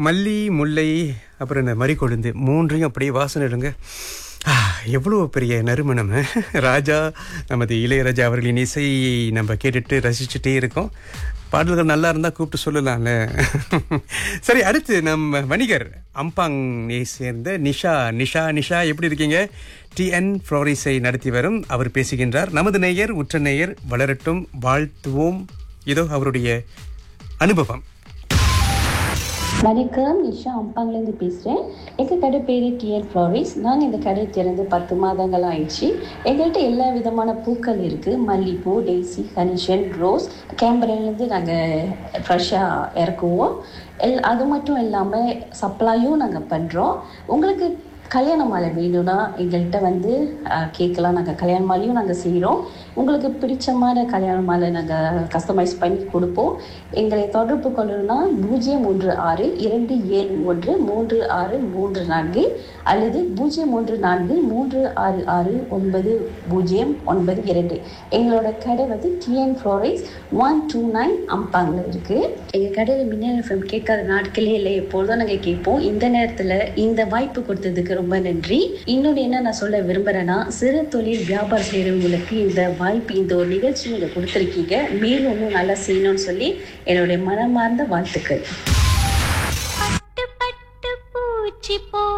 மல்லி முல்லை அப்புறம் இந்த மறிக்கொழுந்து மூன்றையும் அப்படியே வாசனை எடுங்க ஆ, எவ்வளோ பெரிய நறுமணம் ராஜா நமது இளையராஜா அவர்களின் இசையை நம்ம கேட்டுட்டு ரசிச்சுட்டே இருக்கோம் பாடல்கள் நல்லா இருந்தால் கூப்பிட்டு சொல்லலாம்ல சரி அடுத்து நம்ம வணிகர் அம்பாங்கை சேர்ந்த நிஷா நிஷா நிஷா எப்படி இருக்கீங்க டிஎன் ஃப்ளோரிஸை நடத்தி வரும் அவர் பேசுகின்றார் நமது நேயர் உற்ற நேயர் வளரட்டும் வாழ்த்துவோம் இதோ அவருடைய அனுபவம் வணக்கம் நிஷா அம்பாங்லேருந்து பேசுகிறேன் எங்கள் கடை பேர் டிஎல் ஃப்ளாரிஸ் நாங்கள் இந்த கடை திறந்து பத்து மாதங்கள் ஆயிடுச்சு எங்கள்கிட்ட எல்லா விதமான பூக்கள் இருக்குது மல்லிப்பூ டெய்சி கனிஷன் ரோஸ் கேம்பரேலேருந்து நாங்கள் ஃப்ரெஷ்ஷாக இறக்குவோம் எல் அது மட்டும் இல்லாமல் சப்ளையும் நாங்கள் பண்ணுறோம் உங்களுக்கு கல்யாண மாலை வேணும்னா எங்கள்கிட்ட வந்து அஹ், கேட்கலாம் நாங்கள் கல்யாண மாலையும் நாங்கள் செய்கிறோம் உங்களுக்கு பிடிச்சமான கல்யாண மாலை நாங்கள் கஸ்டமைஸ் பண்ணி கொடுப்போம் எங்களை தொடர்பு கொள்ளணும்னா பூஜ்ஜியம் மூன்று ஆறு இரண்டு ஏழு ஒன்று மூன்று ஆறு மூன்று நான்கு அல்லது பூஜ்ஜியம் மூன்று நான்கு மூன்று ஆறு ஆறு ஒன்பது பூஜ்ஜியம் ஒன்பது இரண்டு எங்களோட கடை வந்து டிஎன் ஃப்ளோரைஸ் ஒன் டூ நைன் அம்பாங்கில் இருக்குது எங்கள் கடையில் மின்னல் எஃப்எம் கேட்காத நாட்களே இல்லை எப்பொழுதும் நாங்கள் கேட்போம் இந்த நேரத்தில் இந்த வாய்ப்பு கொடுத்ததுக்கு ரொம்ப நன்றி இன்னொன்று என்ன நான் சொல்ல விரும்புகிறேன்னா சிறு தொழில் வியாபாரம் செய்கிறவங்களுக்கு இந்த வாய்ப்பு இந்த ஒரு நிகழ்ச்சி நீங்கள் கொடுத்துருக்கீங்க மேலும் இன்னும் நல்லா செய்யணும்னு சொல்லி என்னுடைய மனமார்ந்த வாழ்த்துக்கள் பட்டு பட்டு பூச்சி போ